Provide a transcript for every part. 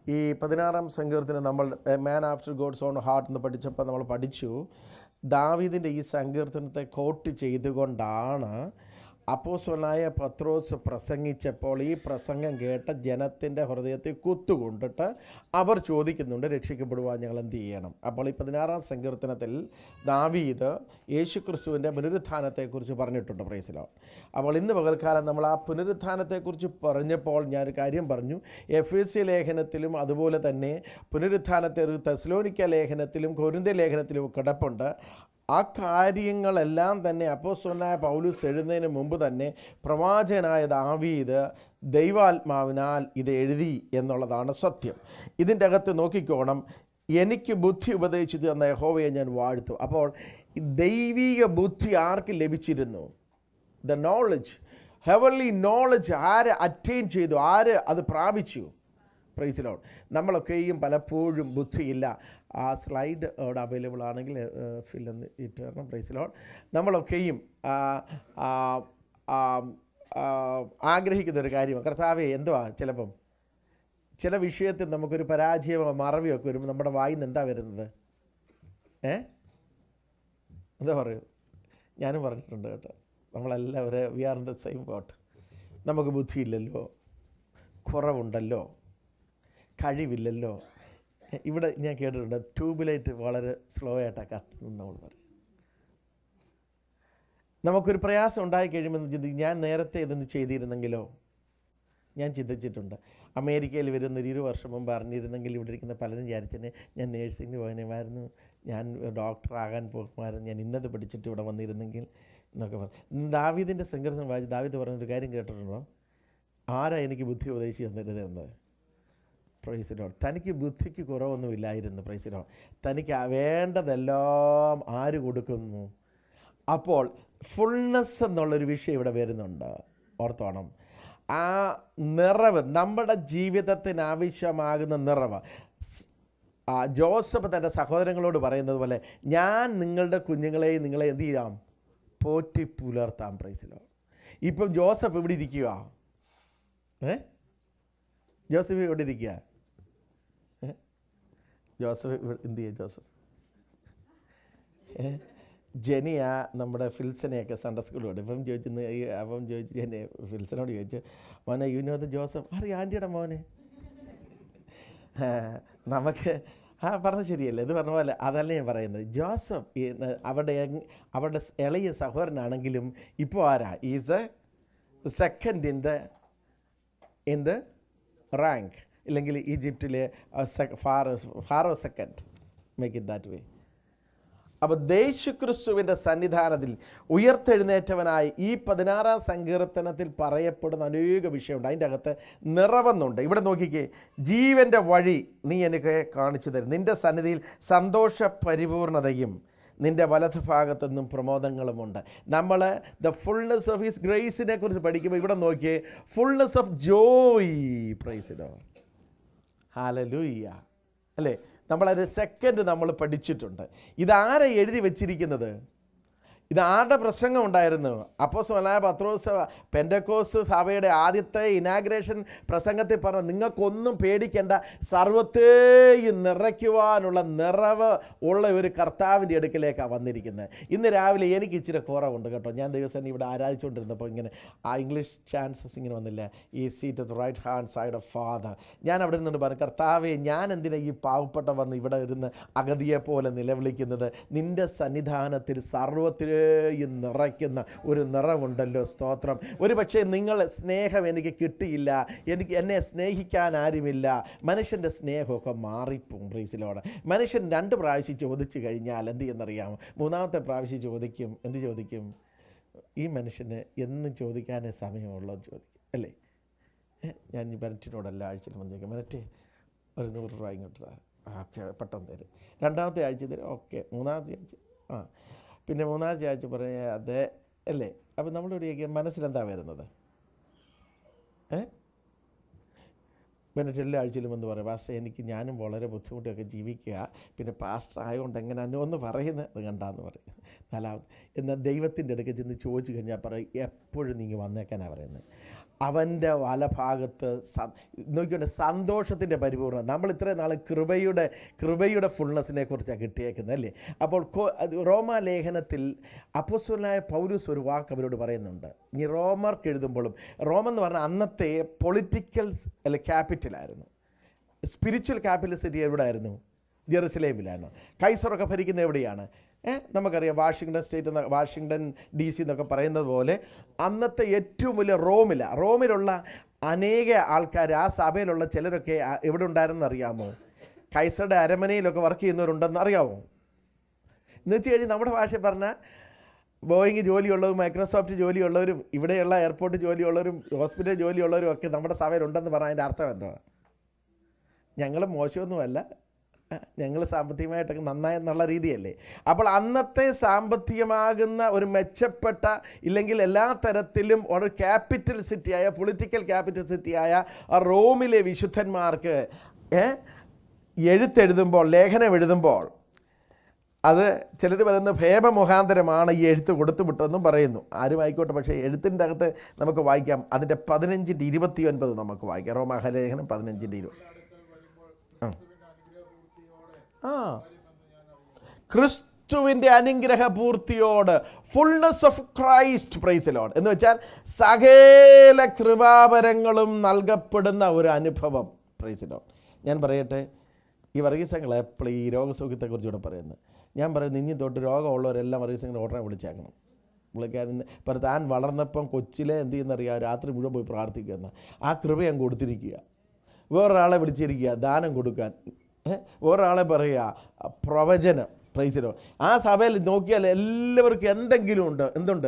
ഈ പതിനാറാം സങ്കീർത്തനം നമ്മൾ man after God's own heart എന്ന് പഠിച്ചപ്പോൾ നമ്മൾ പഠിച്ചു ദാവീദിൻ്റെ ഈ സങ്കീർത്തനത്തെ കോട്ട് ചെയ്തുകൊണ്ടാണ് അപ്പോസ്വലായ പത്രോസ് പ്രസംഗിച്ചപ്പോൾ ഈ പ്രസംഗം കേട്ട ജനത്തിൻ്റെ ഹൃദയത്തിൽ കുത്തുകൊണ്ടിട്ട് അവർ ചോദിക്കുന്നുണ്ട് രക്ഷിക്കപ്പെടുവാൻ ഞങ്ങൾ എന്ത് ചെയ്യണം അപ്പോൾ ഈ പതിനാറാം സങ്കീർത്തനത്തിൽ ദാവീദ് യേശുക്രിസ്തുവിൻ്റെ പുനരുത്ഥാനത്തെക്കുറിച്ച് പറഞ്ഞിട്ടുണ്ട് പ്രൈസിലോ അപ്പോൾ ഇന്ന് പകൽക്കാലം നമ്മൾ ആ പുനരുത്ഥാനത്തെക്കുറിച്ച് പറഞ്ഞപ്പോൾ ഞാനൊരു കാര്യം പറഞ്ഞു എഫ് എസ് സി ലേഖനത്തിലും അതുപോലെ തന്നെ പുനരുത്ഥാനത്തെ ഒരു തെസ്ലോനിക്ക ലേഖനത്തിലും കൊരിന്ത ലേഖനത്തിലും കിടപ്പുണ്ട് ആ കാര്യങ്ങളെല്ലാം തന്നെ അപ്പോസ്തലനായ പൗലൂസ് എഴുതുന്നതിന് മുമ്പ് തന്നെ പ്രവാചകനായ ദാവീദ് ദൈവാത്മാവിനാൽ ഇത് എഴുതി എന്നുള്ളതാണ് സത്യം ഇതിൻ്റെ അകത്ത് നോക്കിക്കോണം എനിക്ക് ബുദ്ധി ഉപദേശിച്ചു തന്ന യഹോവയെ ഞാൻ വാഴ്ത്തും അപ്പോൾ ഈ ദൈവിക ബുദ്ധി ആർക്ക് ലഭിച്ചിരുന്നു ദ നോളജ് ഹെവൻലി നോളജ് ആര് അറ്റൈൻ ചെയ്തു ആര് അത് പ്രാപിച്ചു പ്രൈസിലോൺ നമ്മളൊക്കെയും പലപ്പോഴും ബുദ്ധിയില്ല ആ സ്ലൈഡ് അവിടെ അവൈലബിൾ ആണെങ്കിൽ ഫിൽ എന്ന് ഇട്ട് തരണം പ്രൈസിലോൺ നമ്മളൊക്കെയും ആ, ആ, ആ, ആ, ആഗ്രഹിക്കുന്ന ഒരു കാര്യമാണ് കർത്താവേ എന്തുവാ ചിലപ്പം ചില വിഷയത്തിൽ നമുക്കൊരു പരാജയമോ മറവിയോ ഒക്കെ വരുമ്പോൾ നമ്മുടെ വായിൽ നിന്ന് എന്താ വരുന്നത് ഏ എന്താ പറയൂ ഞാനും പറഞ്ഞിട്ടുണ്ട് കേട്ടോ നമ്മളെല്ലാവരും we are in the same boat നമുക്ക് ബുദ്ധിയില്ലല്ലോ കുറവുണ്ടല്ലോ കഴിവില്ലല്ലോ എ, ഇവിടെ ഞാൻ കേട്ടിട്ടുണ്ട് ട്യൂബ് വളരെ സ്ലോ ആയിട്ടാണ് കത്തുന്നത് നമ്മൾ പറയും നമുക്കൊരു പ്രയാസം ഉണ്ടായി കഴിയുമെന്ന് ചിന്തിക്കും ഞാൻ നേരത്തെ ഇതൊന്ന് ചെയ്തിരുന്നെങ്കിലോ ഞാൻ ചിന്തിച്ചിട്ടുണ്ട് അമേരിക്കയിൽ വരുന്ന ഒരു ഇരു വർഷം മുമ്പ് അറിഞ്ഞിരുന്നെങ്കിൽ ഇവിടെ ഇരിക്കുന്ന പലരും വിചാരിച്ചതിന് ഞാൻ നേഴ്സിംഗിന് പോകാനുമായിരുന്നു ഞാൻ ഡോക്ടറാകാൻ പോകുമായിരുന്നു ഞാൻ ഇന്നത് പഠിച്ചിട്ട് ഇവിടെ വന്നിരുന്നെങ്കിൽ എന്നൊക്കെ പറഞ്ഞു ദാവീദിൻ്റെ സങ്കീർത്തനം വായിച്ച് ദാവീദ് പറഞ്ഞൊരു കാര്യം കേട്ടിട്ടുണ്ടോ ആരാ എനിക്ക് ബുദ്ധി ഉപദേശിച്ച് തന്നിരുന്നത് പ്രൈസിലോ തനിക്ക് ബുദ്ധിക്ക് കുറവൊന്നുമില്ലായിരുന്നു പ്രൈസിലോ തനിക്ക് ആ വേണ്ടതെല്ലാം ആര് കൊടുക്കുന്നു അപ്പോൾ ഫുൾനെസ് എന്നുള്ളൊരു വിഷയം ഇവിടെ വരുന്നുണ്ട് ഓർത്തോണം ആ നിറവ് നമ്മുടെ ജീവിതത്തിന് ആവശ്യമാകുന്ന നിറവ് സ്- ആ ജോസഫ് തൻ്റെ സഹോദരങ്ങളോട് പറയുന്നത് പോലെ ഞാൻ നിങ്ങളുടെ കുഞ്ഞുങ്ങളെയും നിങ്ങളെ എന്ത് ചെയ്യാം പോറ്റി പുലർത്താം പ്രൈസിലോ ഇപ്പം ജോസഫ് ഇവിടെ ഇരിക്കുക ഏ ജോസഫ് ഇവിടെ ഇരിക്കുക ഏ? ജോസഫ് ഇവിടെ എന്ത് ചെയ്യുക ജോസഫ് ഏ? ജെനിയ നമ്മുടെ ഫിൽസനെയൊക്കെ സൺഡേ സ്കൂളിൽ വിടും ഇപ്പം ചോദിച്ചു ഈ അപ്പം ചോദിച്ചു ജെനി ഫിൽസനോട് ചോദിച്ചു മോനെ യു നോ ദ ജോസഫ് അറിയാം ആൻറ്റിയുടെ മോനെ ആ, നമുക്ക് ആ പറഞ്ഞത് ശരിയല്ലേ ഇത് പറഞ്ഞ പോലെ അതല്ല ഞാൻ പറയുന്നത് ജോസഫ് ഈ, ന, അവരുടെ യങ്- അവരുടെ സ് ഇളയ സഹോദരനാണെങ്കിലും ഇപ്പോൾ ആരാ is a second in the in the rank ഇല്ലെങ്കിൽ ഈജിപ്തിലെ Pharaoh Pharaoh second make it that way അപ്പോൾ ദേശുക്രിസ്തുവിൻ്റെ സന്നിധാനത്തിൽ ഉയർത്തെഴുന്നേറ്റവനായി ഈ പതിനാറാം സങ്കീർത്തനത്തിൽ പറയപ്പെടുന്ന അനേക വിഷയമുണ്ട് അതിൻ്റെ അകത്ത് നിറവെന്നുണ്ട് ഇവിടെ നോക്കിക്കേ ജീവൻ്റെ വഴി നീ എനിക്ക് കാണിച്ചു തരും നിൻ്റെ സന്നിധിയിൽ സന്തോഷ പരിപൂർണതയും നിൻ്റെ വലതുഭാഗത്തു നിന്നും പ്രമോദങ്ങളുമുണ്ട് നമ്മൾ ദ ഫുൾനെസ് ഓഫ് ഹിസ് ഗ്രേസിനെ കുറിച്ച് പഠിക്കുമ്പോൾ ഇവിടെ നോക്കിയേ ഫുൾനെസ് ഓഫ് ജോയ് പ്രൈസിലോ ഹാലലൂയ്യ അല്ലേ നമ്മളൊരു സെക്കൻഡ് നമ്മൾ പഠിച്ചിട്ടുണ്ട് ഇതാരെ എഴുതി വച്ചിരിക്കുന്നത് ഇത് ആരുടെ പ്രസംഗം ഉണ്ടായിരുന്നു അപ്പോൾ സ്വലായ പത്രോസ് പെൻഡക്കോസ് സഭയുടെ ആദ്യത്തെ ഇനാഗ്രേഷൻ പ്രസംഗത്തിൽ പറഞ്ഞു നിങ്ങൾക്കൊന്നും പേടിക്കേണ്ട സർവത്തെയും നിറയ്ക്കുവാനുള്ള നിറവ് ഉള്ള ഒരു കർത്താവിൻ്റെ അടുക്കിലേക്കാണ് വന്നിരിക്കുന്നത് ഇന്ന് രാവിലെ എനിക്ക് ഇച്ചിരി കുറവുണ്ട് കേട്ടോ ഞാൻ ദിവസം ഇവിടെ ആരാധിച്ചുകൊണ്ടിരുന്നപ്പോൾ ഇങ്ങനെ ആ ഇംഗ്ലീഷ് ചാൻസസ് ഇങ്ങനെ വന്നില്ല ഈ seat of right hand side of father ഞാൻ അവിടെ നിന്നുകൊണ്ട് പറഞ്ഞു കർത്താവെ ഞാൻ എന്തിനാ ഈ പാവപ്പെട്ട വന്ന് ഇവിടെ ഇരുന്ന് അഗതിയെ പോലെ നിലവിളിക്കുന്നത് നിൻ്റെ സന്നിധാനത്തിൽ സർവത്തിലെയും നിറയ്ക്കുന്ന ഒരു നിറവുണ്ടല്ലോ സ്തോത്രം ഒരു പക്ഷേ നിങ്ങൾ സ്നേഹം എനിക്ക് കിട്ടിയില്ല എനിക്ക് എന്നെ സ്നേഹിക്കാൻ ആരുമില്ല മനുഷ്യൻ്റെ സ്നേഹമൊക്കെ മാറിപ്പോവും പ്രീസിലോടെ മനുഷ്യൻ രണ്ട് പ്രാവശ്യം ചോദിച്ചു കഴിഞ്ഞാൽ എന്ത് ചെയ്യുന്നറിയാമോ മൂന്നാമത്തെ പ്രാവശ്യം ചോദിക്കും എന്ത് ചോദിക്കും ഈ മനുഷ്യന് എന്നും ചോദിക്കാനേ സമയമുള്ളൂ എന്ന് ചോദിക്കും അല്ലേ ഏ, ഞാൻ ഈ മെനറ്റിനോടല്ല ആഴ്ചയിൽ വന്നേക്കും മെനറ്റ് ഒരു നൂറ് രൂപ ഇങ്ങോട്ട് താ ഓക്കെ പെട്ടെന്ന് തരും രണ്ടാമത്തെ ആഴ്ച തരും ഓക്കെ മൂന്നാമത്തെ ആഴ്ച ആ പിന്നെ മൂന്നാമത്തെ ആഴ്ച പറഞ്ഞ അതെ അല്ലേ അപ്പം നമ്മളിവിടെ മനസ്സിലെന്താ വരുന്നത് ഏ പിന്നെ എല്ലാ ആഴ്ചയിലും എന്ന് പറയും പാസ്റ്റർ എനിക്ക് ഞാനും വളരെ ബുദ്ധിമുട്ടൊക്കെ ജീവിക്കുക പിന്നെ പാസ്റ്റർ ആയതുകൊണ്ട് എങ്ങനെയാണോ എന്ന് പറയുന്നത് അത് കണ്ടാന്ന് പറയും നാലാമത് എന്നാൽ ദൈവത്തിൻ്റെ അടുക്ക് ചെന്ന് ചോദിച്ചു കഴിഞ്ഞാൽ പറയും എപ്പോഴും നീ വന്നേക്കാനാണ് പറയുന്നത് അവൻ്റെ വലഭാഗത്ത് സ- നോക്കിക്കൊണ്ട് സന്തോഷത്തിൻ്റെ പരിപൂർണ്ണ നമ്മൾ ഇത്രയും നാൾ കൃപയുടെ കൃപയുടെ ഫുൾനെസ്സിനെ കുറിച്ചാണ് കിട്ടിയേക്കുന്നത് അല്ലേ അപ്പോൾ കൊ- അത് റോമാ ലേഖനത്തിൽ അപ്പോസ്വലായ പൗലൂസ് ഒരു വാക്ക് അവരോട് പറയുന്നുണ്ട് ഇനി റോമർക്ക് എഴുതുമ്പോഴും റോം എന്ന് പറഞ്ഞാൽ അന്നത്തെ പൊളിറ്റിക്കൽ അല്ലെ ക്യാപിറ്റലായിരുന്നു സ്പിരിച്വൽ ക്യാപിറ്റൽ സിറ്റി എവിടെയായിരുന്നു ജെറുസലേമിലാണ് കൈസറൊക്കെ ഭരിക്കുന്ന എവിടെയാണ് ഏ നമുക്കറിയാം വാഷിങ്ടൺ സ്റ്റേറ്റ് എന്ന വാഷിങ്ടൺ ഡി സി എന്നൊക്കെ പറയുന്നത് പോലെ അന്നത്തെ ഏറ്റവും വലിയ റോമില റോമിലുള്ള അനേക ആൾക്കാർ ആ സഭയിലുള്ള ചിലരൊക്കെ ആ- എവിടെ ഉണ്ടായിരുന്നെന്ന് അറിയാമോ കൈസറുടെ അരമനയിലൊക്കെ വർക്ക് ചെയ്യുന്നവരുണ്ടെന്ന് അറിയാമോ എന്ന് വെച്ച് കഴിഞ്ഞാൽ നമ്മുടെ ഭാഷ പറഞ്ഞാൽ ബോയിങ് ജോലിയുള്ളവരും മൈക്രോസോഫ്റ്റ് ജോലിയുള്ളവരും ഇവിടെയുള്ള എയർപോർട്ട് ജോലിയുള്ളവരും ഹോസ്പിറ്റൽ ജോലിയുള്ളവരും ഒക്കെ നമ്മുടെ സഭയിലുണ്ടെന്ന് പറഞ്ഞാൽ അതിൻ്റെ അർത്ഥം എന്തുവാ ഞങ്ങൾ മോശമൊന്നുമല്ല ഞങ്ങൾ സാമ്പത്തികമായിട്ടൊക്കെ നന്നായെന്നുള്ള രീതിയല്ലേ അപ്പോൾ അന്നത്തെ സാമ്പത്തികമാകുന്ന ഒരു മെച്ചപ്പെട്ട ഇല്ലെങ്കിൽ എല്ലാ തരത്തിലും ഒരു ക്യാപിറ്റൽ സിറ്റിയായ പൊളിറ്റിക്കൽ ക്യാപിറ്റൽ സിറ്റിയായ ആ റോമിലെ വിശുദ്ധന്മാർക്ക് ഏ, എഴുത്തെഴുതുമ്പോൾ ലേഖനം എഴുതുമ്പോൾ അത് ചിലർ പറയുന്ന ഭേമമുഖാന്തരമാണ് ഈ എഴുത്ത് കൊടുത്തു വിട്ടതെന്നും പറയുന്നു ആരും ആയിക്കോട്ടെ പക്ഷേ എഴുത്തിൻ്റെ അകത്ത് നമുക്ക് വായിക്കാം അതിൻ്റെ പതിനഞ്ചിൻ്റെ ഇരുപത്തി ഒൻപത് നമുക്ക് വായിക്കാം റോമാഹലേഖനം പതിനഞ്ചിൻ്റെ ഇരുപത് ആ ക്രിസ്തുവിൻ്റെ അനുഗ്രഹ പൂർത്തിയോട് ഫുൾനെസ് ഓഫ് ക്രൈസ്റ്റ് പ്രൈസിലോട് എന്ന് വെച്ചാൽ സകല കൃപാവരങ്ങളും നൽകപ്പെടുന്ന ഒരു അനുഭവം പ്രൈസിലോട് ഞാൻ പറയട്ടെ ഈ വർഗീസങ്ങൾ എപ്പോഴും ഈ രോഗസൗഖ്യത്തെക്കുറിച്ചുകൂടെ പറയുന്നത് ഞാൻ പറയുന്നത് ഇനി തൊട്ട് രോഗമുള്ളവരെല്ലാം വർഗീസങ്ങൾ ഉടനെ വിളിച്ചേക്കണം വിളിക്കാൻ ഇപ്പം താൻ വളർന്നപ്പം കൊച്ചിലെ എന്ത് ചെയ്യുന്നറിയാം രാത്രി മുഴുവൻ പോയി പ്രാർത്ഥിക്കുന്ന ആ കൃപ ഞാൻ കൊടുത്തിരിക്കുക വേറൊരാളെ വിളിച്ചിരിക്കുക ദാനം കൊടുക്കാൻ ഏ? വേറൊരാളെ പറയുക പ്രവചനം പ്രൈസിലോ ആ സഭയിൽ നോക്കിയാൽ എല്ലാവർക്കും എന്തെങ്കിലും ഉണ്ട് എന്തുണ്ട്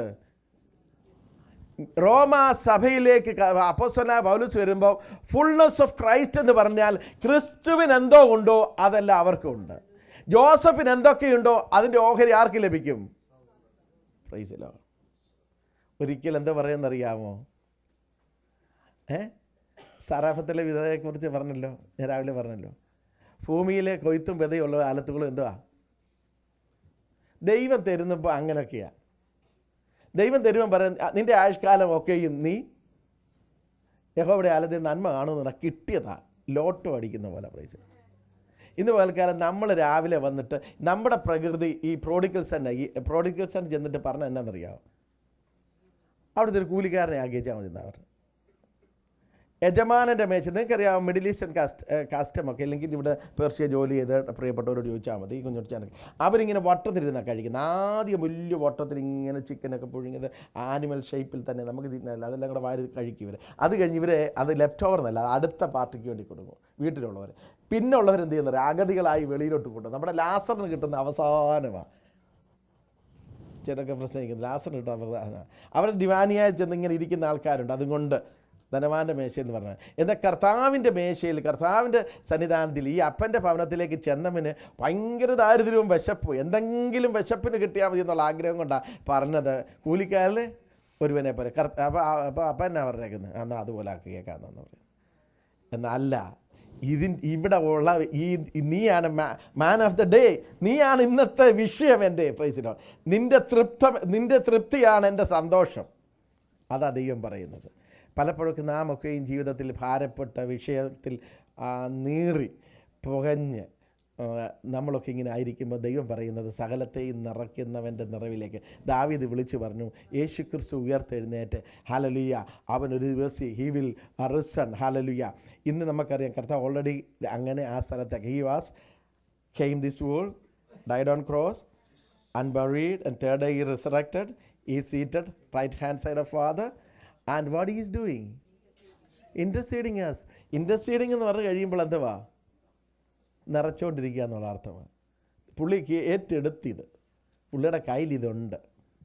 റോമ സഭയിലേക്ക് അപ്പോസ്വല പൗലൂസ് വരുമ്പോൾ ഫുൾനെസ് ഓഫ് ക്രൈസ്റ്റ് എന്ന് പറഞ്ഞാൽ ക്രിസ്തുവിന് എന്തോ ഉണ്ടോ അതെല്ലാം അവർക്കും ഉണ്ട് ജോസഫിന് എന്തൊക്കെയുണ്ടോ അതിൻ്റെ ഓഹരി ആർക്ക് ലഭിക്കും പ്രൈസിലോ ഒരിക്കൽ എന്താ പറയുന്നറിയാമോ ഏ സറാഫത്തിലെ വിധതയെക്കുറിച്ച് പറഞ്ഞല്ലോ ഞാൻ രാവിലെ പറഞ്ഞല്ലോ ഭൂമിയിലെ കൊയ്ത്തും വിതയുള്ള ആലത്തുകളും എന്തുവാ ദൈവം തരുന്നപ്പോൾ അങ്ങനെയൊക്കെയാണ് ദൈവം തരുമ്പം പറയും "ആ, നിന്റെ ആയുഷ്കാലം ഒക്കെയും നീ യഹോയുടെ ആലത്തിൽ നന്മ കാണുന്ന കിട്ടിയതാ ലോട്ടോ അടിക്കുന്ന പോലെ പ്രൈസ് ഇന്ന് പകൽക്കാലം നമ്മൾ രാവിലെ വന്നിട്ട് നമ്മുടെ പ്രകൃതി ഈ പ്രോഡിക്കൽ സൺ ഈ പ്രോഡിക്കൽ സൺ ചെന്നിട്ട് പറഞ്ഞ എന്നാണെന്നറിയാമോ അവിടുത്തെ ഒരു കൂലിക്കാരനെ ആഗ്രഹിച്ചാൽ മതി എന്നാ പറഞ്ഞു യജമാനൻ്റെ മേച്ച നിങ്ങൾക്കറിയാം മിഡിൽ ഈസ്റ്റേൺ കാസ്റ്റ് കാസ്റ്റമൊക്കെ അല്ലെങ്കിൽ ഇവിടെ പേർഷ്യ ജോലി ചെയ്ത് പ്രിയപ്പെട്ടവരോട് ചോദിച്ചാൽ മതി ഈ കുഞ്ഞുടിച്ചാൽ അവരിങ്ങനെ വട്ടത്തിലിരുന്നാണ് കഴിക്കുന്നത് ആദ്യം വലിയ വട്ടത്തിൽ ഇങ്ങനെ ചിക്കനൊക്കെ പുഴുങ്ങിയത് ആനിമൽ ഷേപ്പിൽ തന്നെ നമുക്ക് തിന്നല്ല അതെല്ലാം കൂടെ വാരി കഴിക്കും ഇവർ അത് കഴിഞ്ഞ് ഇവരെ അത് ലെഫ്റ്റ് ഓവർ എന്നല്ല അത് അടുത്ത പാർട്ടിക്ക് വേണ്ടി കൊടുക്കും വീട്ടിലുള്ളവർ പിന്നെ ഉള്ളവർ എന്ത് ചെയ്യുന്നത് അഗതികളായി വെളിയിലോട്ട് കൊണ്ടുപോകും നമ്മുടെ ലാസറിന് കിട്ടുന്ന അവസാനമാണ് ചിലരൊക്കെ പ്രസംഗിക്കുന്നത് ലാസറിന് കിട്ടുന്ന അവസാനമാണ് അവർ ദിവാനിയായി ചെന്ന് ഇങ്ങനെ ഇരിക്കുന്ന ആൾക്കാരുണ്ട് അതുകൊണ്ട് ധനവാന്റെ മേശ എന്ന് പറഞ്ഞാൽ എന്നാൽ കർത്താവിൻ്റെ മേശയിൽ കർത്താവിൻ്റെ സന്നിധാനത്തിൽ ഈ അപ്പൻ്റെ ഭവനത്തിലേക്ക് ചെന്നവന് ഭയങ്കര ദാരിദ്ര്യവും വിശപ്പും എന്തെങ്കിലും വിശപ്പിന് കിട്ടിയാൽ മതി എന്നുള്ള ആഗ്രഹം കൊണ്ടാണ് പറഞ്ഞത് കൂലിക്കാരിൽ ഒരുവനെ പോലെ കർത്ത അപ്പോൾ അപ്പോൾ അപ്പൻ എന്നാ പറഞ്ഞേക്കുന്നത് എന്നാൽ അതുപോലെ ആക്കിയേക്കാന്നെന്ന് പറയും എന്നല്ല ഇതിൻ ഇവിടെ ഉള്ള ഈ നീയാണ് മാൻ ഓഫ് ദ ഡേ നീയാണ് ഇന്നത്തെ വിഷയം എൻ്റെ പ്രൈസിനോ നിൻ്റെ തൃപ്ത നിൻ്റെ തൃപ്തിയാണ് എൻ്റെ സന്തോഷം അതാ ദൈവം പറയുന്നത് പലപ്പോഴൊക്കെ നാം ഒക്കെയും ജീവിതത്തിൽ ഭാരപ്പെട്ട വിഷയത്തിൽ ആ, നീറി പുകഞ്ഞ് ആ, നമ്മളൊക്കെ ഇങ്ങനെ ആയിരിക്കുമ്പോൾ ദൈവം പറയുന്നത് സകലത്തെയും നിറയ്ക്കുന്നവൻ്റെ നിറവിലേക്ക് ദാവീദ് വിളിച്ചു പറഞ്ഞു യേശു ക്രിസ്തു ഉയർത്തെഴുന്നേറ്റ് ഹാലലുയ അവൻ ഒരു ദിവസം ഹി വിൽ അറിസൺ ഹാലലുയ ഇന്ന് നമുക്കറിയാം കർത്താവ് ഓൾറെഡി അങ്ങനെ ആ സ്ഥലത്തേക്ക് he was came this world, died on cross, unburied, and third day he resurrected. He is seated right hand side of Father, and what he is doing? Interceding us. Interceding എന്ന് പറഞ്ഞു കഴിയുമ്പോൾ എന്തുവാ നിറച്ചുകൊണ്ടിരിക്കുക എന്നുള്ള അർത്ഥമാണ് പുള്ളിക്ക് ഏറ്റെടുത്തിത് പുള്ളിയുടെ കയ്യിൽ ഇതുണ്ട്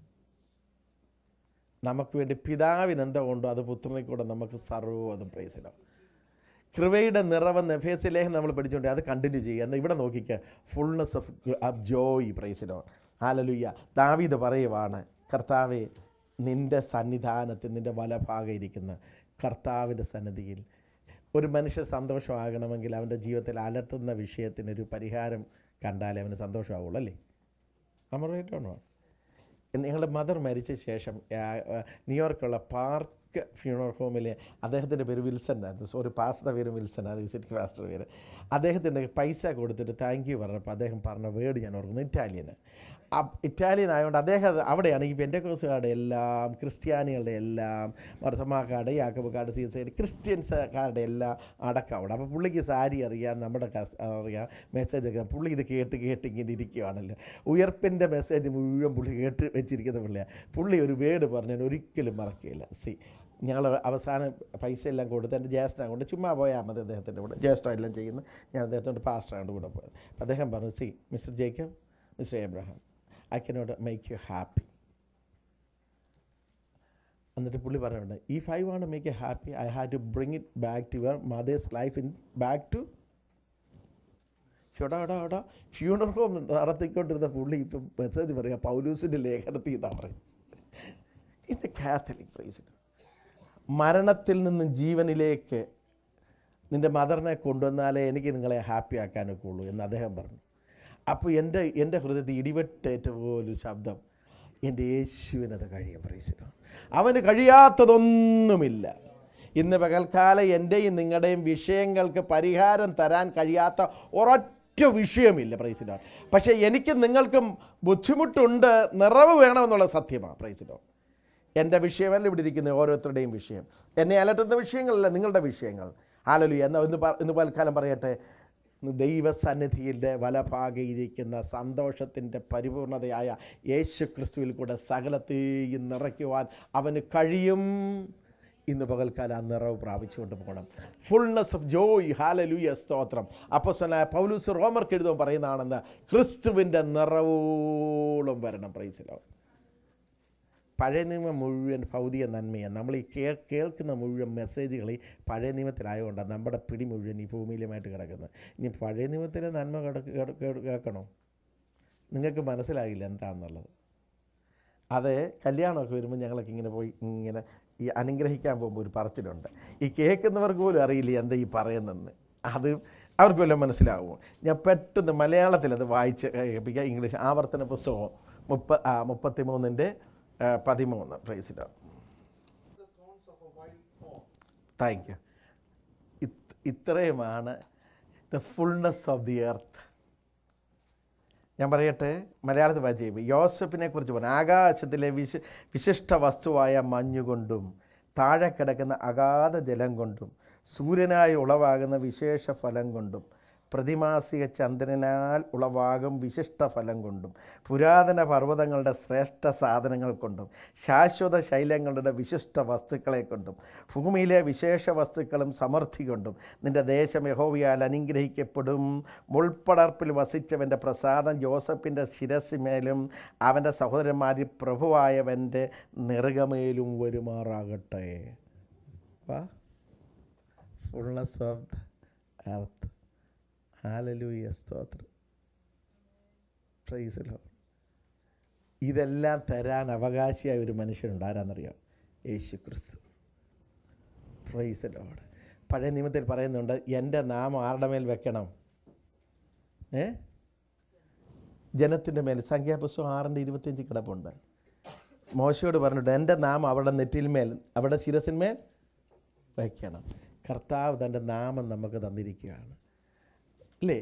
നമുക്ക് വേണ്ടി പിതാവിന് എന്തോ ഉണ്ടോ അത് പുത്രനെ കൂടെ നമുക്ക് സർവ്വതും പ്രൈസിലാവും കൃപയുടെ നിറവെന്ന് എഫ് എസ് ലേഖനം നമ്മൾ പഠിച്ചുകൊണ്ട് അത് കണ്ടിന്യൂ ചെയ്യുക എന്നാൽ ഇവിടെ നോക്കിക്കുക ഫുൾനെസ് ഓഫ് ഓഫ് ജോയ് പ്രൈസിലോ ഹാലലുയ്യ ദാവീദ് പറയുവാണ് കർത്താവെ നിൻ്റെ സന്നിധാനത്തിൽ നിൻ്റെ വലഭാഗം ഇരിക്കുന്ന കർത്താവിൻ്റെ സന്നിധിയിൽ ഒരു മനുഷ്യ സന്തോഷമാകണമെങ്കിൽ അവൻ്റെ ജീവിതത്തിൽ അലട്ടുന്ന വിഷയത്തിനൊരു പരിഹാരം കണ്ടാലേ അവന് സന്തോഷമാവുള്ളൂ അല്ലേ അമറേറ്റാണോ നിങ്ങളുടെ മദർ മരിച്ച ശേഷം ആ, ആ, ന്യൂയോർക്കുള്ള പാർക്ക് മിക്ക ഫ്യൂണർ ഹോമിലെ അദ്ദേഹത്തിൻ്റെ പേര് വിൽസൺ ആയിരുന്നു സോറി പാസ്റ്ററുടെ പേര് വിൽസൺ അത് വിസിറ്റിംഗ് പാസ്റ്റർ പേര് അദ്ദേഹത്തിൻ്റെ പൈസ കൊടുത്തിട്ട് താങ്ക് യു പറഞ്ഞപ്പോൾ അദ്ദേഹം പറഞ്ഞ വേർഡ് ഞാൻ ഓർക്കുന്നു ഇറ്റാലിയന് ആ ഇറ്റാലിയൻ ആയതുകൊണ്ട് അദ്ദേഹം അത് അവിടെയാണ് ഈ പെൻഡക്കോസുകാരുടെ എല്ലാം ക്രിസ്ത്യാനികളുടെ എല്ലാം മർത്തമാക്കാട് യാക്കബക്കാട് സീസൈഡ് ക്രിസ്ത്യൻസുകാരുടെ എല്ലാം അടക്കം അവിടെ അപ്പോൾ പുള്ളിക്ക് സാരി അറിയാം നമ്മുടെ കസ്- അറിയാം മെസ്സേജ് ഒക്കെ പുള്ളി ഇത് കേട്ട് കേട്ട് ഇങ്ങനെ ഇരിക്കുകയാണല്ലോ ഉയർപ്പിൻ്റെ മെസ്സേജ് മുഴുവൻ പുള്ളി കേട്ട് വെച്ചിരിക്കുന്ന പുള്ളിയാണ് പുള്ളി ഒരു വേർഡ് പറഞ്ഞാൽ ഒരിക്കലും മറക്കുകയില്ല സി ഞങ്ങൾ അവസാനം പൈസ എല്ലാം കൊടുത്ത് എൻ്റെ ജ്യേഷ്ഠനെ കൊണ്ട് ചുമ്മാ പോയാൽ മതി അദ്ദേഹത്തിൻ്റെ കൂടെ ജ്യേഷ്ഠ എല്ലാം ചെയ്യുന്നു ഞാൻ അദ്ദേഹത്തിൻ്റെ പാസ്റ്ററാണ്ട് കൂടെ പോയത് അപ്പോൾ അദ്ദേഹം പറഞ്ഞു see mister Jacob mister Abraham I cannot make you happy എന്നിട്ട് പുള്ളി പറയുന്നുണ്ട് if I want make a happy I have to bring it back to your mother's life in back to ചേട്ടാ എടാ എടാ ഫ്യൂണർ ഹോം നടത്തിക്കൊണ്ടിരുന്ന പുള്ളി ഇപ്പം മെസ്സേജ് പറയുക പൗലൂസിൻ്റെ ലേഖനത്തിൽ ഇതാ പറയും ഇന്ന് കാത്തലിക് പ്രൈസിന് മരണത്തിൽ നിന്നും ജീവനിലേക്ക് നിൻ്റെ മദറിനെ കൊണ്ടുവന്നാലേ എനിക്ക് നിങ്ങളെ ഹാപ്പി ആക്കാനൊക്കെ ഉള്ളൂ എന്ന് അദ്ദേഹം പറഞ്ഞു അപ്പോൾ എൻ്റെ എൻ്റെ ഹൃദയത്തിൽ ഇടിവെട്ടേറ്റ പോലൊരു ശബ്ദം എൻ്റെ യേശുവിനത് കഴിയും പ്രൈസിനോ അവന് കഴിയാത്തതൊന്നുമില്ല ഇന്ന് പകൽക്കാലം എൻ്റെയും നിങ്ങളുടെയും വിഷയങ്ങൾക്ക് പരിഹാരം തരാൻ കഴിയാത്ത ഒരൊറ്റ വിഷയമില്ല പ്രൈസിനോ പക്ഷേ എനിക്കും നിങ്ങൾക്കും ബുദ്ധിമുട്ടുണ്ട് നിറവ് വേണമെന്നുള്ള സത്യമാണ് പ്രൈസിനോ എൻ്റെ വിഷയമല്ല ഇവിടെ ഇരിക്കുന്ന ഓരോരുത്തരുടെയും വിഷയം എന്നെ അലട്ടുന്ന വിഷയങ്ങളല്ല നിങ്ങളുടെ വിഷയങ്ങൾ ആലലു എന്ന ഇന്ന് പ- ഇന്ന് പൽക്കാലം പറയട്ടെ ദൈവസന്നിധിയുടെ വലഭാഗയിരിക്കുന്ന സന്തോഷത്തിൻ്റെ പരിപൂർണതയായ യേശു ക്രിസ്തുവിൽ കൂടെ സകലത്തെയും നിറയ്ക്കുവാൻ അവന് കഴിയും ഇന്ന് പകൽക്കാലം ആ നിറവ് പ്രാപിച്ചുകൊണ്ട് പോകണം ഫുൾനെസ് ഓഫ് ജോയ് ഹാലലൂയ സ്തോത്രം അപ്പോസനായ പൗലൂസ് റോമർക്ക് എഴുതുമ്പോൾ പറയുന്നതാണെന്ന് ക്രിസ്തുവിൻ്റെ നിറവോളം വരണം പ്രൈസിലോ പഴയ നിയമം മുഴുവൻ ഭൗതിക നന്മയാണ് നമ്മൾ ഈ കേ കേൾക്കുന്ന മുഴുവൻ മെസ്സേജുകൾ ഈ പഴയ നിയമത്തിലായതുകൊണ്ടാണ് നമ്മുടെ പിടി മുഴുവൻ ഈ ഭൂമിയിലുമായിട്ട് കിടക്കുന്നത് ഇനി പഴയ നിയമത്തിലെ നന്മ കിടക്ക് കേട്- കേട് കേൾക്കണോ നിങ്ങൾക്ക് മനസ്സിലാകില്ല എന്താണെന്നുള്ളത് അത് കല്യാണമൊക്കെ വരുമ്പോൾ ഞങ്ങളൊക്കെ ഇങ്ങനെ പോയി ഇങ്ങനെ ഈ അനുഗ്രഹിക്കാൻ പോകുമ്പോൾ ഒരു പറച്ചിലുണ്ട് ഈ കേൾക്കുന്നവർക്ക് പോലും അറിയില്ല എന്താ ഈ പറയുന്നതെന്ന് അത് അവർക്ക് വല്ലതും മനസ്സിലാവുമോ ഞാൻ പെട്ടെന്ന് മലയാളത്തിൽ അത് വായിച്ച് കേൾപ്പിക്കാം ഇംഗ്ലീഷ് ആവർത്തന പുസ്തകം മുപ്പ ആ മുപ്പത്തി മൂന്നിൻ്റെ പതിമൂന്ന് പ്രൈസിലോ the thorns of a wild oak. Thank you ഇത്രയുമാണ് the fullness of the earth ഞാൻ പറയട്ടെ മലയാളത്തിൽ വായിച്ച് കഴിയുമ്പോൾ യോസഫിനെ കുറിച്ച് പറഞ്ഞു ആകാശത്തിലെ വിശ വിശിഷ്ട വസ്തുവായ മഞ്ഞുകൊണ്ടും താഴെ കിടക്കുന്ന അഗാധ ജലം കൊണ്ടും സൂര്യനായി ഉളവാകുന്ന വിശേഷ ഫലം കൊണ്ടും പ്രതിമാസിക ചന്ദ്രനാൽ ഉളവാകും വിശിഷ്ട ഫലം കൊണ്ടും പുരാതന പർവ്വതങ്ങളുടെ ശ്രേഷ്ഠ സാധനങ്ങൾ കൊണ്ടും ശാശ്വത ശൈലങ്ങളുടെ വിശിഷ്ട വസ്തുക്കളെ കൊണ്ടും ഭൂമിയിലെ വിശേഷ വസ്തുക്കളും സമൃദ്ധി കൊണ്ടും നിന്റെ ദേശം യഹോവയാൽ അനുഗ്രഹിക്കപ്പെടും മുൾപ്പടർപ്പിൽ വസിച്ചവൻ്റെ പ്രസാദം ജോസഫിൻ്റെ ശിരസിമേലും അവൻ്റെ സഹോദരന്മാരിൽ പ്രഭുവായവൻ്റെ നെറുകമേലും വരുമാറാകട്ടെ വാ ഫുൾനെസ് ഓഫ് ദ എർത്ത് ഹാലലൂയ സ്തോത്രം പ്രൈസലോ ഇതെല്ലാം തരാൻ അവകാശിയായ ഒരു മനുഷ്യനുണ്ട് ആരാന്നറിയാം യേശു ക്രിസ്തു പ്രൈസലോട് പഴയ നിയമത്തിൽ പറയുന്നുണ്ട് എൻ്റെ നാമം ആരുടെ മേൽ വെക്കണം ഏ ജനത്തിൻ്റെ മേൽ സംഖ്യാപുസ്തകം ആറിൻ്റെ ഇരുപത്തിയഞ്ച് കിടപ്പുണ്ട് മോശയോട് പറഞ്ഞിട്ട് എൻ്റെ നാമം അവരുടെ നെറ്റിന്മേൽ അവരുടെ ശിരസിന്മേൽ വയ്ക്കണം കർത്താവ് തൻ്റെ നാമം നമുക്ക് തന്നിരിക്കുകയാണ് അല്ലേ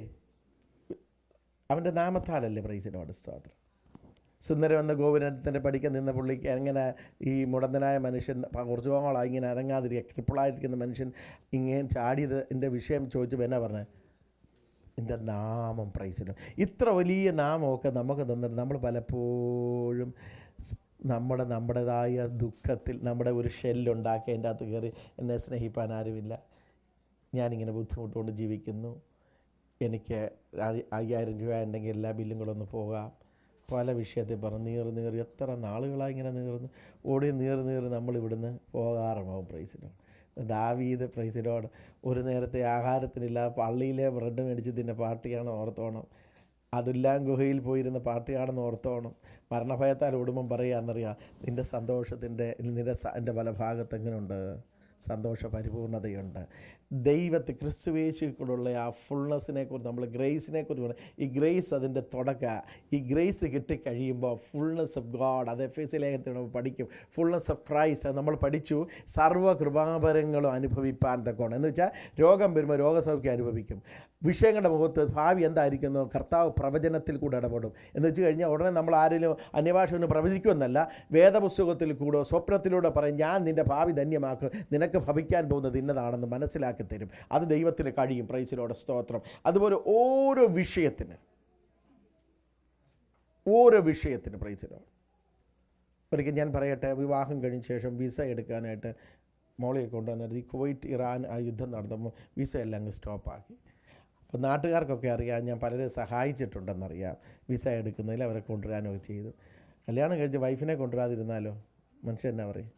അവൻ്റെ നാമത്താലല്ലേ പ്രൈസിനോട് സ്തോത്രം സുന്ദരം എന്ന ഗോപുരത്തിൻ്റെ പഠിക്കാൻ നിന്ന പുള്ളിക്ക് എങ്ങനെ ഈ മുടന്തനായ മനുഷ്യൻ പ- കുറച്ച് നാളായി ഇങ്ങനെ ഇറങ്ങാതിരിക്കുക ക്രിപ്പിളായിരിക്കുന്ന മനുഷ്യൻ ഇങ്ങനെ ചാടിയത് എൻ്റെ വിഷയം ചോദിച്ചപ്പോൾ എന്നാ പറഞ്ഞത് എൻ്റെ നാമം പ്രൈസിലും ഇത്ര വലിയ നാമമൊക്കെ നമുക്ക് തന്നിട്ട് നമ്മൾ പലപ്പോഴും സ് നമ്മുടെ നമ്മുടേതായ ദുഃഖത്തിൽ നമ്മുടെ ഒരു ഷെല്ലുണ്ടാക്കി അതിൻ്റെ അകത്ത് കയറി എന്നെ സ്നേഹിപ്പാൻ ആരുമില്ല ഞാനിങ്ങനെ ബുദ്ധിമുട്ടുകൊണ്ട് ജീവിക്കുന്നു എനിക്ക് അയ്യ- അയ്യായിരം രൂപ ഉണ്ടെങ്കിൽ എല്ലാ ബില്ലും കൂടെ ഒന്ന് പോകാം പല വിഷയത്തിൽ പറഞ്ഞ് നീറ് നീറി എത്ര നാളുകളായി ഇങ്ങനെ നീർന്ന് ഓടി നീറ് നീറ് നമ്മൾ ഇവിടുന്ന് പോകാറുമാവും പ്രൈസിനോട് ദാവീത് പ്രൈസിനോട് ഒരു നേരത്തെ ആഹാരത്തിനില്ല പള്ളിയിലെ ബ്രെഡ് മേടിച്ച് തിന്നെ പാർട്ടിയാണ് ഓർത്തോണം അതുല്ലാം ഗുഹയിൽ പോയിരുന്ന പാർട്ടിയാണെന്ന് ഓർത്തോണം മരണഭയത്താൽ ഉടുമ്പം പറയാന്നറിയാം നിൻ്റെ സന്തോഷത്തിൻ്റെ നിൻ്റെ സ- എൻ്റെ പല ഭാഗത്ത് എങ്ങനെയുണ്ട് സന്തോഷ പരിപൂർണതയുണ്ട് ദൈവത്തെ ക്രിസ്തുവേശിക്കൂടുള്ള ആ ഫുൾനെസ്സിനെ കുറിച്ച് നമ്മൾ ഗ്രേസിനെ കുറിച്ച് പറയും ഈ ഗ്രേസ് അതിൻ്റെ തുടക്ക ഈ ഗ്രേസ് കിട്ടിക്കഴിയുമ്പോൾ ഫുൾനെസ് ഓഫ് ഗോഡ് അത് എഫ് എസ് ലേഖനത്തിൽ നമ്മൾ പഠിക്കും ഫുൾനെസ് ഓഫ് ക്രൈസ്റ്റ് അത് നമ്മൾ പഠിച്ചു സർവ്വ കൃപാപരങ്ങളും അനുഭവിപ്പാൻ തക്കോണം എന്ന് വെച്ചാൽ രോഗം വരുമ്പോൾ രോഗസൗഖ്യം അനുഭവിക്കും വിഷയങ്ങളുടെ മുഖത്ത് ഭാവി എന്തായിരിക്കുന്നു കർത്താവ് പ്രവചനത്തിൽ കൂടെ ഇടപെടും എന്ന് വെച്ച് കഴിഞ്ഞാൽ ഉടനെ നമ്മൾ ആരെങ്കിലും അന്യഭാഷ ഒന്ന് പ്രവചിക്കുമെന്നല്ല വേദപുസ്തകത്തിൽ കൂടെ സ്വപ്നത്തിലൂടെ പറയും ഞാൻ നിൻ്റെ ഭാവി ധന്യമാക്കും നിനക്ക് ഭവിക്കാൻ പോകുന്നത് ഇന്നതാണെന്ന് മനസ്സിലാക്കി തരും അത് ദൈവത്തിന് കഴിയും പ്രൈസിലോടെ സ്തോത്രം അതുപോലെ ഓരോ വിഷയത്തിന് ഓരോ വിഷയത്തിന് പ്രൈസിലോട് ഒരിക്കൽ ഞാൻ പറയട്ടെ വിവാഹം കഴിഞ്ഞ ശേഷം വിസ എടുക്കാനായിട്ട് മോളെ കൊണ്ടുവന്നിട്ട് ഈ കുവൈറ്റ് ഇറാൻ ആ യുദ്ധം നടന്നപ്പോൾ വിസ എല്ലാം അങ്ങ് സ്റ്റോപ്പാക്കി അപ്പോൾ നാട്ടുകാർക്കൊക്കെ അറിയാം ഞാൻ പലരെ സഹായിച്ചിട്ടുണ്ടെന്നറിയാം വിസ എടുക്കുന്നതിൽ അവരെ കൊണ്ടുവരാനൊക്കെ ചെയ്തു കല്യാണം കഴിച്ച് വൈഫിനെ കൊണ്ടുവരാതിരുന്നാലോ മനുഷ്യൻ എന്നാ പറയും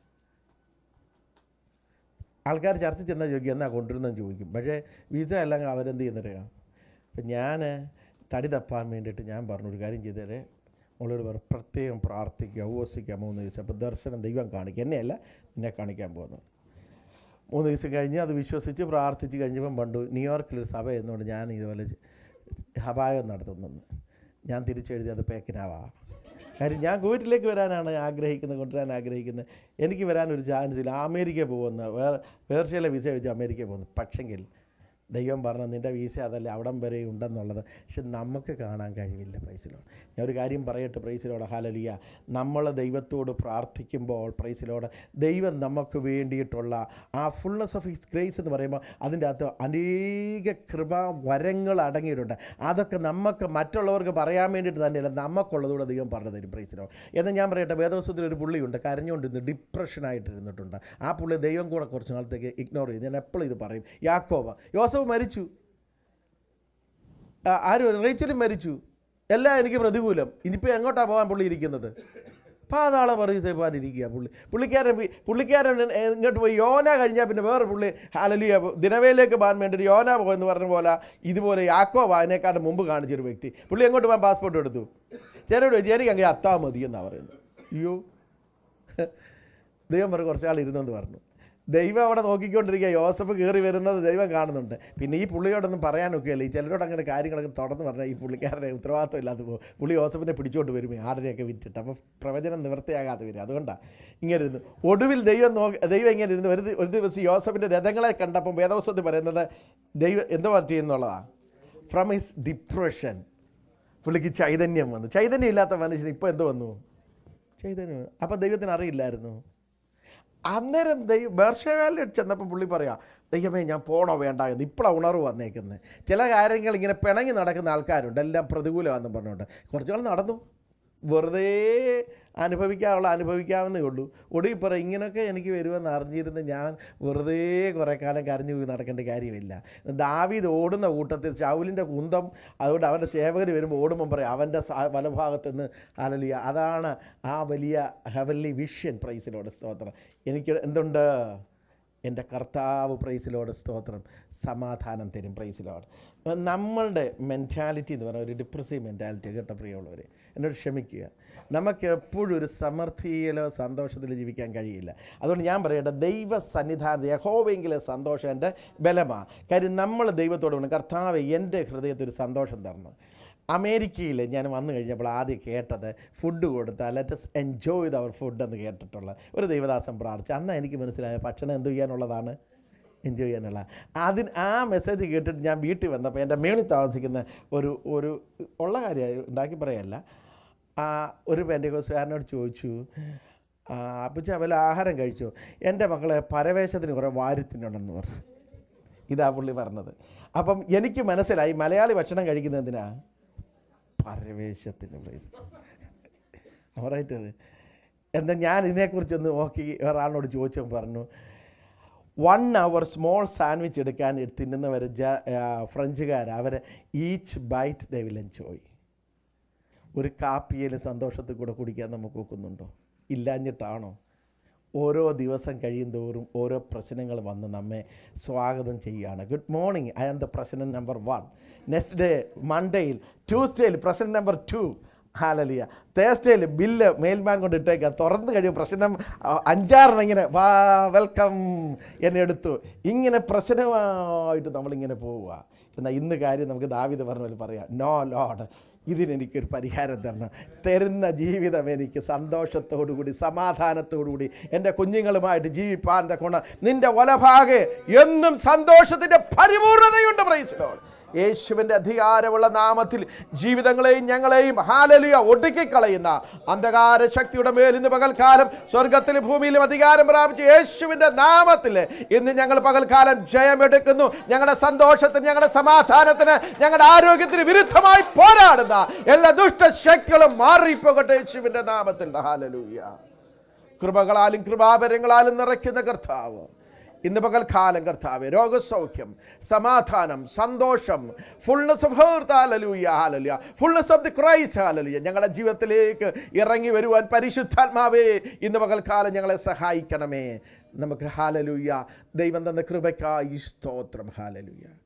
ആൾക്കാർ ചർച്ച ചെന്നാൽ ചോദിക്കും എന്നാ കൊണ്ടുവരുന്നതെന്ന് ചോദിക്കും പക്ഷേ വിസ എല്ലാം അവരെന്ത് ചെയ്യുന്നറിയാം അപ്പം ഞാൻ തടി തപ്പാൻ വേണ്ടിയിട്ട് ഞാൻ പറഞ്ഞു ഒരു കാര്യം ചെയ്തേരെ മോളോട് പറഞ്ഞു പ്രത്യേകം പ്രാർത്ഥിക്കുക ഉപവസിക്കുക മൂന്ന് ദിവസം അപ്പോൾ ദർശനം ദൈവം കാണിക്കുക എന്നെയല്ല നിന്നെ കാണിക്കാൻ പോകുന്നു മൂന്ന് ദിവസം കഴിഞ്ഞ് അത് വിശ്വസിച്ച് പ്രാർത്ഥിച്ച് കഴിഞ്ഞപ്പം പണ്ടു ന്യൂയോർക്കിലൊരു സഭ എന്നുകൊണ്ട് ഞാൻ ഇതുപോലെ ഹബായം നടത്തുന്നു ഞാൻ തിരിച്ചെഴുതി അത് പേക്കിനാവാ കാര്യം ഞാൻ കുവൈറ്റിലേക്ക് വരാനാണ് ആഗ്രഹിക്കുന്നത് കൊണ്ടുവരാൻ ആഗ്രഹിക്കുന്നത് എനിക്ക് വരാൻ ഒരു ചാൻസ് ഇല്ല അമേരിക്ക പോകുന്ന വേറെ വേർച്ചയിലെ വിസ വെച്ച് അമേരിക്ക പോകുന്നു പക്ഷെങ്കിൽ ദൈവം പറഞ്ഞ നിൻ്റെ വീസ അതല്ല അവിടം വരെ ഉണ്ടെന്നുള്ളത് പക്ഷെ നമുക്ക് കാണാൻ കഴിവില്ല പ്രൈസിലോട് ഞാൻ ഒരു കാര്യം പറയട്ടെ പ്രൈസിലോട് ഹാലലിയ നമ്മൾ ദൈവത്തോട് പ്രാർത്ഥിക്കുമ്പോൾ പ്രൈസിലോട് ദൈവം നമുക്ക് വേണ്ടിയിട്ടുള്ള ആ ഫുൾനെസ് ഓഫ് ഹിസ് ഗ്രേസ് എന്ന് പറയുമ്പോൾ അതിൻ്റെ അകത്ത് അനേക കൃപ വരങ്ങൾ അടങ്ങിയിട്ടുണ്ട് അതൊക്കെ നമുക്ക് മറ്റുള്ളവർക്ക് പറയാൻ വേണ്ടിയിട്ട് തന്നെയല്ല നമുക്കുള്ളതുകൂടെ ദൈവം പറഞ്ഞു തരും പ്രൈസിലോ എന്ന് ഞാൻ പറയട്ടെ വേദവസ്തുത്തിൽ ഒരു പുള്ളിയുണ്ട് കരഞ്ഞുകൊണ്ടിരുന്ന് ഡിപ്രഷനായിട്ടിരുന്നിട്ടുണ്ട് ആ പുള്ളി ദൈവം കൂടെ കുറച്ച് നാളത്തേക്ക് ഇഗ്നോർ ചെയ്തു ഞാൻ എപ്പോഴും ഇത് പറയും യാക്കോബ യോസഫ് മരിച്ചു ആ, ആരും റേച്ചലും മരിച്ചു എല്ലാം എനിക്ക് പ്രതികൂലം ഇനിയിപ്പോൾ എങ്ങോട്ടാണ് പോകാൻ പുള്ളി ഇരിക്കുന്നത് പാതാള പറയും പോകാനിരിക്കുക പുള്ളി പുള്ളിക്കാരൻ വി- പുള്ളിക്കാരൻ ഇങ്ങോട്ട് പോയി യോന കഴിഞ്ഞാൽ പിന്നെ വേറെ പുള്ളി ഹാലലിയ ദിനവയിലേക്ക് പോകാൻ വേണ്ടി യോന പോയെന്ന് പറഞ്ഞ പോലെ ഇതുപോലെ യാക്കോ അതിനേക്കാളും മുമ്പ് കാണിച്ചൊരു വ്യക്തി പുള്ളി എങ്ങോട്ട് പോകാൻ പാസ്പോർട്ട് എടുത്തു ചേരോട് ചോദിച്ചു എനിക്ക് അങ്ങനെ അത്താ മതി എന്നാണ് പറയുന്നത് അയ്യോ ദൈവം പറഞ്ഞു കുറച്ചാൾ ഇരുന്നെന്ന് പറഞ്ഞു ദൈവം അവിടെ നോക്കിക്കൊണ്ടിരിക്കുക യോസഫ് കയറി വരുന്നത് ദൈവം കാണുന്നുണ്ട് പിന്നെ ഈ പുള്ളിയോടൊന്നും പറയാനൊക്കെയല്ല ഈ ചിലരോട് അങ്ങനെ കാര്യങ്ങളൊക്കെ തുറന്ന് പറഞ്ഞാൽ ഈ പുള്ളിക്കാരനെ ഉത്തരവാദിത്വം ഇല്ലാതെ പോകും പുള്ളി യോസഫിനെ പിടിച്ചോണ്ട് വരും ആടരെയൊക്കെ വിറ്റിട്ട് അപ്പോൾ പ്രവചനം നിവൃത്തിയാകാതെ വരും അതുകൊണ്ടാണ് ഇങ്ങനെ ഇരുന്നു ഒടുവിൽ ദൈവം നോ ദൈവം ഇങ്ങനെ ഇരുന്ന് ഒരു ദി- ഒരു ദിവസം യോസഫിൻ്റെ രഥങ്ങളെ കണ്ടപ്പം വേദവസ്വത്തിൽ പറയുന്നത് ദൈവം എന്തോ പറ്റിയെന്നുള്ളതാണ് ഫ്രം ഹിസ് ഡിപ്രഷൻ പുള്ളിക്ക് ചൈതന്യം വന്നു ചൈതന്യം ഇല്ലാത്ത മനുഷ്യൻ ഇപ്പോൾ എന്ത് വന്നു ചൈതന്യം വന്നു. അപ്പം ദൈവത്തിന് അറിയില്ലായിരുന്നു അന്നേരം ദൈവം ബേർഷവേലിൽ ചെന്നപ്പോൾ പുള്ളി പറയാ ദൈവമേ ഞാൻ പോണോ വേണ്ട എന്ന് ഇപ്പോഴാണ് ഉണർവ് വന്നേക്കുന്നത് ചില കാര്യങ്ങൾ ഇങ്ങനെ പിണങ്ങി നടക്കുന്ന ആൾക്കാരുണ്ട് എല്ലാം പ്രതികൂലമാണെന്ന് പറഞ്ഞുകൊണ്ട് കുറച്ച് നാൾ നടന്നു വെറുതെ അനുഭവിക്കാനുള്ള അനുഭവിക്കാവുന്നേ ഉള്ളൂ ഒടുവിൽ പറ ഇങ്ങനെയൊക്കെ എനിക്ക് വരുമെന്ന് അറിഞ്ഞിരുന്ന് ഞാൻ വെറുതെ കുറേ കാലം കരഞ്ഞു പോയി നടക്കേണ്ട കാര്യമില്ല ദാവീദ് ഓടുന്ന കൂട്ടത്തിൽ ശൗലിൻ്റെ കുന്തം അതുകൊണ്ട് അവൻ്റെ സേവകർ വരുമ്പോൾ ഓടുമ്പം പറയും അവൻ്റെ സ- വലഭാഗത്ത് നിന്ന് അലലിയ അതാണ് ആ വലിയ ഹെവൻലി വിഷൻ പ്രൈസിലോട് സ്തോത്രം എനിക്ക് എന്തുണ്ട് എൻ്റെ കർത്താവ് പ്രൈസിലോട് സ്തോത്രം സമാധാനം തരും പ്രൈസിലോട് നമ്മളുടെ മെൻറ്റാലിറ്റി എന്ന് പറഞ്ഞാൽ ഒരു ഡിപ്രസീവ് മെൻറ്റാലിറ്റി കേട്ടോ പ്രിയമുള്ളവർ എന്നോട് ക്ഷമിക്കുക നമുക്ക് എപ്പോഴും ഒരു സമൃദ്ധിയിലോ സന്തോഷത്തിലോ ജീവിക്കാൻ കഴിയില്ല അതുകൊണ്ട് ഞാൻ പറയട്ടെ ദൈവ സന്നിധാനം യഹോവെങ്കിലെ സന്തോഷം എൻ്റെ ബലമാണ് കാര്യം നമ്മൾ ദൈവത്തോട് പറഞ്ഞു കർത്താവ് എൻ്റെ ഹൃദയത്തിൽ ഒരു സന്തോഷം തരണം അമേരിക്കയിൽ ഞാൻ വന്നു കഴിഞ്ഞപ്പോൾ ആദ്യം കേട്ടത് ഫുഡ് കൊടുത്താൽ let's enjoy the our food എന്ന് കേട്ടിട്ടുള്ള ഒരു ദൈവദാസം പ്രാർത്ഥിച്ചു അന്ന് എനിക്ക് മനസ്സിലായ ഭക്ഷണം എന്ത് ചെയ്യാനുള്ളതാണ് എൻജോയ് ചെയ്യാനുള്ള അതിന് ആ മെസ്സേജ് കേട്ടിട്ട് ഞാൻ വീട്ടിൽ വന്നപ്പോൾ എൻ്റെ മേളിൽ താമസിക്കുന്ന ഒരു ഒരു ഉള്ള കാര്യമായി ഉണ്ടാക്കി പറയല്ല ആ ഒരു പെൻറ്റകോസുകാരനോട് ചോദിച്ചു അപ്പച്ച വല്ല ആഹാരം കഴിച്ചോ എൻ്റെ മക്കളെ പരവേശത്തിന് കുറേ വാരുത്തിനുണ്ടെന്ന് പറഞ്ഞു ഇതാ പുള്ളി പറഞ്ഞത് അപ്പം എനിക്ക് മനസ്സിലായി മലയാളി ഭക്ഷണം കഴിക്കുന്നത് എന്തിനാ പരവേശത്തിന് പ്രൈസ് ഓറായിട്ട് എന്താ ഞാൻ ഇതിനെക്കുറിച്ചൊന്ന് നോക്കി ഒരാളിനോട് ചോദിച്ചപ്പോൾ പറഞ്ഞു വൺ അവർ സ്മോൾ സാൻഡ്വിച്ച് എടുക്കാൻ തിന്നുന്നവർ ജ ഫ്രഞ്ചുകാർ അവർ each bite they will enjoy ഒരു കാപ്പിയിൽ സന്തോഷത്തിൽ കൂടെ കുടിക്കാൻ നമുക്ക് ഒക്കുന്നുണ്ടോ ഇല്ലാഞ്ഞിട്ടാണോ ഓരോ ദിവസം കഴിയും തോറും ഓരോ പ്രശ്നങ്ങൾ വന്ന് നമ്മെ സ്വാഗതം ചെയ്യുകയാണ് good morning I am the president number one next day മൺഡേയിൽ ട്യൂസ്ഡേയിൽ പ്രസിഡന്റ് നമ്പർ ടു ഹാലലിയ തേസ്റ്റേയിൽ ബില്ല് മെയിൽമാൻ കൊണ്ട് ഇട്ടേക്കുക തുറന്നു കഴിയും പ്രശ്നം ആ, അഞ്ചാറെണ്ണം ഇങ്ങനെ വാ വെൽക്കം എന്നെ എടുത്തു ഇങ്ങനെ പ്രശ്നമായിട്ട് നമ്മളിങ്ങനെ പോവുക എന്നാൽ ഇന്ന് കാര്യം നമുക്ക് ദാവിദ് പറഞ്ഞ പോലെ പറയാം നോ ലോഡ് ഇതിനെനിക്കൊരു പരിഹാരം തരണം തരുന്ന ജീവിതം എനിക്ക് സന്തോഷത്തോടുകൂടി സമാധാനത്തോടുകൂടി എൻ്റെ കുഞ്ഞുങ്ങളുമായിട്ട് ജീവിപ്പാൻ കൊണ്ട നിൻ്റെ വലഭാഗെ എന്നും സന്തോഷത്തിൻ്റെ പരിപൂർണതയുണ്ട് പ്രൈസിലോട് യേശുവിൻ്റെ അധികാരമുള്ള നാമത്തിൽ ജീവിതങ്ങളെയും ഞങ്ങളെയും ഹാലലിയ ഒടുക്കിക്കളയുന്ന അന്ധകാര ശക്തിയുടെ മേൽ ഇന്ന് പകൽക്കാലം സ്വർഗത്തിലും ഭൂമിയിലും അധികാരം പ്രാപിച്ച് യേശുവിൻ്റെ നാമത്തിൽ ഇന്ന് ഞങ്ങൾ പകൽക്കാലം ജയമെടുക്കുന്നു ഞങ്ങളുടെ സന്തോഷത്തിന് ഞങ്ങളുടെ സമാധാനത്തിന് ഞങ്ങളുടെ ആരോഗ്യത്തിന് വിരുദ്ധമായി പോരാടുന്ന എല്ലാ ദുഷ്ടശക്തികളും മാറിപ്പോകട്ടെ യേശുവിൻ്റെ നാമത്തിൽ ഹാലലൂയ കൃപകളാലും കൃപാപരങ്ങളാലും നിറയ്ക്കുന്ന കർത്താവ് ഇന്ന് പകൽക്കാലം കർത്താവ് രോഗസൗഖ്യം സമാധാനം സന്തോഷം ഫുൾനെസ് ഓഫ് ഹേർത്ത് ഹാലലൂയ ഹാലലുയ ഫുൾനെസ് ഓഫ് ദി ക്രൈസ്റ്റ് ഹാലലുയ ഞങ്ങളുടെ ജീവിതത്തിലേക്ക് ഇറങ്ങി വരുവാൻ പരിശുദ്ധാത്മാവേ ഇന്ന് പകൽക്കാലം ഞങ്ങളെ സഹായിക്കണമേ നമുക്ക് ഹാലലൂയ ദൈവം തന്ന കൃപയ്ക്കായി സ്തോത്രം ഹാലലൂയ